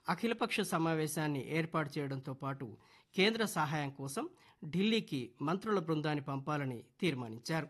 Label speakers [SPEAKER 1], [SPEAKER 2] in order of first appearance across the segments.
[SPEAKER 1] అఖిలపక్ష సమావేశాన్ని ఏర్పాటు చేయడంతో పాటు కేంద్ర సహాయం కోసం ఢిల్లీకి మంత్రుల బృందాన్ని పంపాలని తీర్మానించారు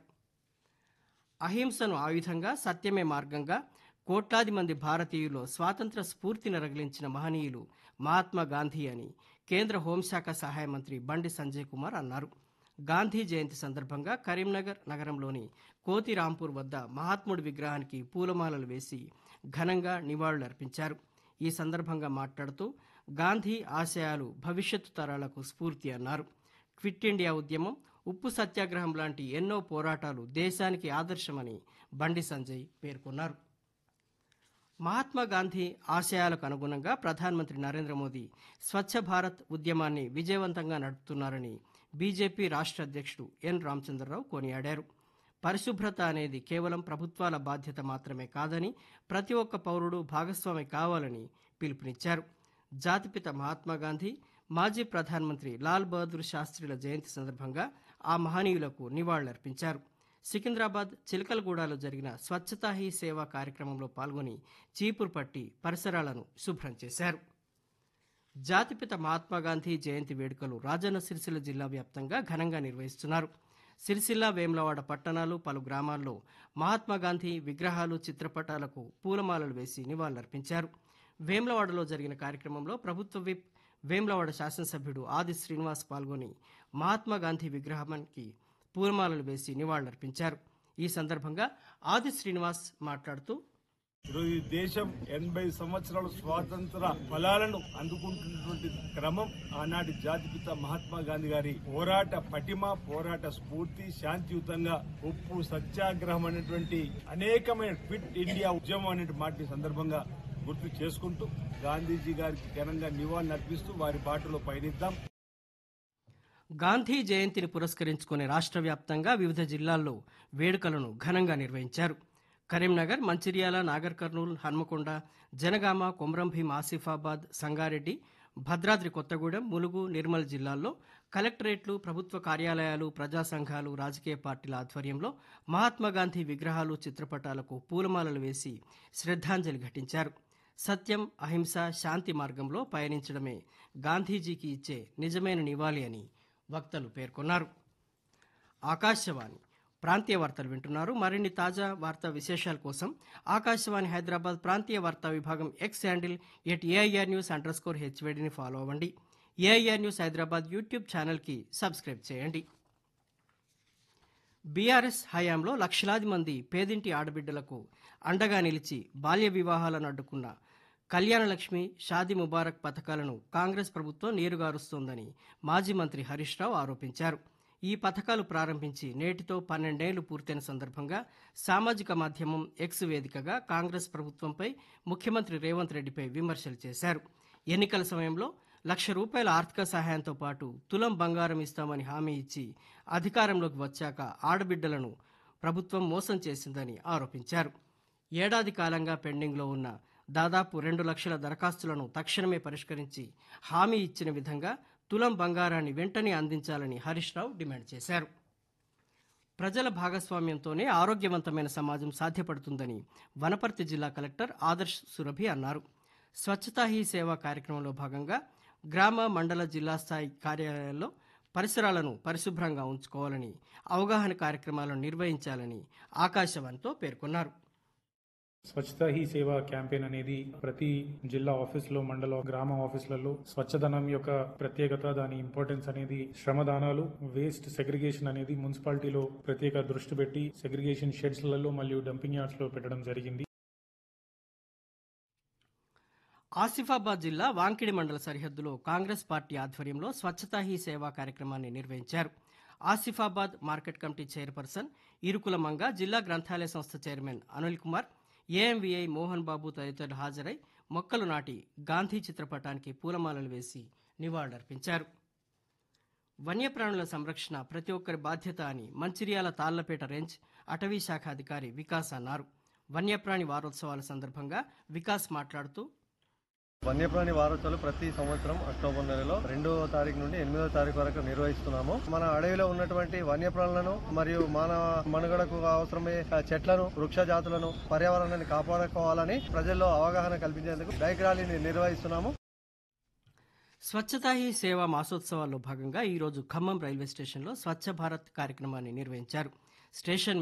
[SPEAKER 1] అహింసను ఆయుధంగా సత్యమే మార్గంగా కోట్లాది మంది భారతీయులు స్వాతంత్ర స్ఫూర్తిని రగిలించిన మహనీయులు మహాత్మా గాంధీ అని కేంద్ర హోంశాఖ సహాయ మంత్రి బండి సంజయ్ కుమార్ అన్నారు గాంధీ జయంతి సందర్భంగా కరీంనగర్ నగరంలోని కోతి రాంపూర్ వద్ద మహాత్ముడి విగ్రహానికి పూలమాలలు వేసి ఘనంగా నివాళులర్పించారు ఈ సందర్భంగా మాట్లాడుతూ గాంధీ ఆశయాలు భవిష్యత్తు తరాలకు స్ఫూర్తి అన్నారు క్విట్ ఇండియా ఉద్యమం ఉప్పు సత్యాగ్రహం లాంటి ఎన్నో పోరాటాలు దేశానికి ఆదర్శమని బండి సంజయ్ పేర్కొన్నారు మహాత్మా గాంధీ ఆశయాలకు అనుగుణంగా ప్రధానమంత్రి నరేంద్ర మోదీ స్వచ్ఛ భారత్ ఉద్యమాన్ని విజయవంతంగా నడుపుతున్నారని బీజేపీ రాష్ట్ర అధ్యక్షుడు ఎన్ రామచంద్రరావు కొనియాడారు పరిశుభ్రత అనేది కేవలం ప్రభుత్వాల బాధ్యత మాత్రమే కాదని ప్రతి ఒక్క పౌరుడు భాగస్వామి కావాలని పిలుపునిచ్చారు జాతిపిత మహాత్మా గాంధీ మాజీ ప్రధానమంత్రి లాల్ బహదూర్ శాస్త్రిల జయంతి సందర్భంగా ఆ మహనీయులకు నివాళులర్పించారు సికింద్రాబాద్ చిలకలగూడలో జరిగిన స్వచ్ఛతా హీ సేవ కార్యక్రమంలో పాల్గొని చీపురు పట్టి పరిసరాలను శుభ్రం చేశారు జాతిపిత మహాత్మా గాంధీ జయంతి వేడుకలు రాజన్న సిరిసిల్ల జిల్లా వ్యాప్తంగా ఘనంగా నిర్వహిస్తున్నారు సిరిసిల్ల వేములవాడ పట్టణాలు పలు గ్రామాల్లో మహాత్మా గాంధీ విగ్రహాలు చిత్రపటాలకు పూలమాలలు వేసి నివాళులర్పించారు వేములవాడలో జరిగిన కార్యక్రమంలో ప్రభుత్వ విప్ వేములవాడ శాసనసభ్యుడు ఆది శ్రీనివాస్ పాల్గొని మహాత్మా గాంధీ విగ్రహానికి పూలమాలలు వేసి నివాళులర్పించారు ఈ సందర్భంగా ఆది శ్రీనివాస్ మాట్లాడుతూ
[SPEAKER 2] ఈరోజు ఈ దేశం ఎనభై సంవత్సరాల స్వాతంత్ర ఫలాలను అందుకుంటున్నటువంటి క్రమం ఆనాటి జాతిపిత మహాత్మా గాంధీ గారి పోరాట పటిమ పోరాట స్ఫూర్తి శాంతియుతంగా ఉప్పు సత్యాగ్రహం అనేటువంటి అనేకమైన ఫిట్ ఇండియా ఉద్యమం అనే మాట సందర్భంగా గుర్తు చేసుకుంటూ గాంధీజీ గారికి ఘనంగా నివాళులు అర్పిస్తూ వారి బాటలో పయనిద్దాం
[SPEAKER 1] గాంధీ జయంతిని పురస్కరించుకుని రాష్ట్ర వ్యాప్తంగా వివిధ జిల్లాల్లో వేడుకలను ఘనంగా నిర్వహించారు కరీంనగర్ మంచిర్యాల నాగర్ కర్నూలు హన్మకొండ జనగామ కొమరంభీం ఆసిఫాబాద్ సంగారెడ్డి భద్రాద్రి కొత్తగూడెం ములుగు నిర్మల్ జిల్లాల్లో కలెక్టరేట్లు ప్రభుత్వ కార్యాలయాలు ప్రజా సంఘాలు రాజకీయ పార్టీల ఆధ్వర్యంలో మహాత్మా గాంధీ విగ్రహాలు చిత్రపటాలకు పూలమాలలు వేసి శ్రద్ధాంజలి ఘటించారు సత్యం అహింస శాంతి మార్గంలో పయనించడమే గాంధీజీకి ఇచ్చే నిజమైన నివాళి అని వక్తలు పేర్కొన్నారు ఆకాశవాణి ప్రాంతీయ వార్తలు వింటున్నారు మరిన్ని తాజా వార్తా విశేషాల కోసం ఆకాశవాణి హైదరాబాద్ ప్రాంతీయ వార్తా విభాగం X handle at AIR news underscore హెచ్వేడిని ఫాలో అవ్వండి ఏఐఆర్ న్యూస్ హైదరాబాద్ యూట్యూబ్ ఛానల్కి సబ్స్క్రైబ్ చేయండి బీఆర్ఎస్ హయాంలో లక్షలాది మంది పేదింటి ఆడబిడ్డలకు అండగా నిలిచి బాల్య వివాహాలను అడ్డుకున్న కళ్యాణలక్ష్మి షాదీ ముబారక్ పథకాలను కాంగ్రెస్ ప్రభుత్వం నీరుగారుస్తోందని మాజీ మంత్రి హరీష్ రావు ఆరోపించారు ఈ పథకాలు ప్రారంభించి నేటితో పన్నెండేళ్లు పూర్తయిన సందర్భంగా సామాజిక మాధ్యమం ఎక్స్ వేదికగా కాంగ్రెస్ ప్రభుత్వంపై ముఖ్యమంత్రి రేవంత్ రెడ్డిపై విమర్శలు చేశారు ఎన్నికల సమయంలో లక్ష రూపాయల ఆర్థిక సహాయంతో పాటు తులం బంగారం ఇస్తామని హామీ ఇచ్చి అధికారంలోకి వచ్చాక ఆడబిడ్డలను ప్రభుత్వం మోసం చేసిందని ఆరోపించారు ఏడాది కాలంగా పెండింగ్లో ఉన్న దాదాపు రెండు లక్షల దరఖాస్తులను తక్షణమే పరిష్కరించి హామీ ఇచ్చిన విధంగా తులం బంగారాన్ని వెంటనే అందించాలని హరీష్ రావు డిమాండ్ చేశారు ప్రజల భాగస్వామ్యంతోనే ఆరోగ్యవంతమైన సమాజం సాధ్యపడుతుందని వనపర్తి జిల్లా కలెక్టర్ ఆదర్శ్ సురభి అన్నారు స్వచ్ఛతా హీ సేవ కార్యక్రమంలో భాగంగా గ్రామ మండల జిల్లా స్థాయి కార్యాలయాల్లో పరిసరాలను పరిశుభ్రంగా ఉంచుకోవాలని అవగాహన కార్యక్రమాలను నిర్వహించాలని ఆకాశవాణితో పేర్కొన్నారు
[SPEAKER 3] స్వచ్ఛత హీ సేవ క్యాంపెయిన్ అనేది ప్రతి జిల్లా ఆఫీసులో మండల గ్రామ ఆఫీసులలో స్వచ్ఛదనం యొక్క ప్రత్యేకత దాని ఇంపార్టెన్స్ అనేది శ్రమదానాలు వేస్ట్ సెగ్రిగేషన్ అనేది మున్సిపాలిటీలో ప్రత్యేక దృష్టి పెట్టి సెగ్రిగేషన్ షెడ్స్లలో మరియు డంపింగ్ యార్డ్స్ లో పెట్టడం జరిగింది
[SPEAKER 1] ఆసిఫాబాద్ జిల్లా వాంకిడి మండల సరిహద్దులో కాంగ్రెస్ పార్టీ ఆధ్వర్యంలో స్వచ్ఛతా హీ సేవా కార్యక్రమాన్ని నిర్వహించారు Asifabad market committee chairperson Irukula Manga జిల్లా గ్రంథాలయ సంస్థ చైర్మన్ అనిల్ కుమార్ ఏఎంవీఐ మోహన్ బాబు తదితరులు హాజరై మొక్కలు నాటి గాంధీ చిత్రపటానికి పూలమాలలు వేసి నివాళులర్పించారు వన్యప్రాణుల సంరక్షణ ప్రతి ఒక్కరి బాధ్యత అని మంచిర్యాల తాళ్లపేట రేంజ్ అటవీ శాఖ అధికారి వికాస్ అన్నారు వన్యప్రాణి వారోత్సవాల సందర్భంగా వికాస్ మాట్లాడుతూ
[SPEAKER 4] వన్యప్రాణి వారోత్సవాలు ప్రతి సంవత్సరం అక్టోబర్ నెలలో రెండవ తారీఖు నుండి ఎనిమిదవ తారీఖు వరకు నిర్వహిస్తున్నాము మన అడవిలో ఉన్నటువంటి వన్యప్రాణులను మరియు మానవ మనుగడకు అవసరమయ్యే చెట్లను వృక్ష జాతులను పర్యావరణాన్ని కాపాడుకోవాలని ప్రజల్లో అవగాహన కల్పించేందుకు బైక్ ర్యాలీని నిర్వహిస్తున్నాము
[SPEAKER 1] స్వచ్ఛతా హీ సేవా మాసోత్సవాల్లో భాగంగా ఈరోజు ఖమ్మం రైల్వే స్టేషన్లో స్వచ్ఛ భారత్ కార్యక్రమాన్ని నిర్వహించారు స్టేషన్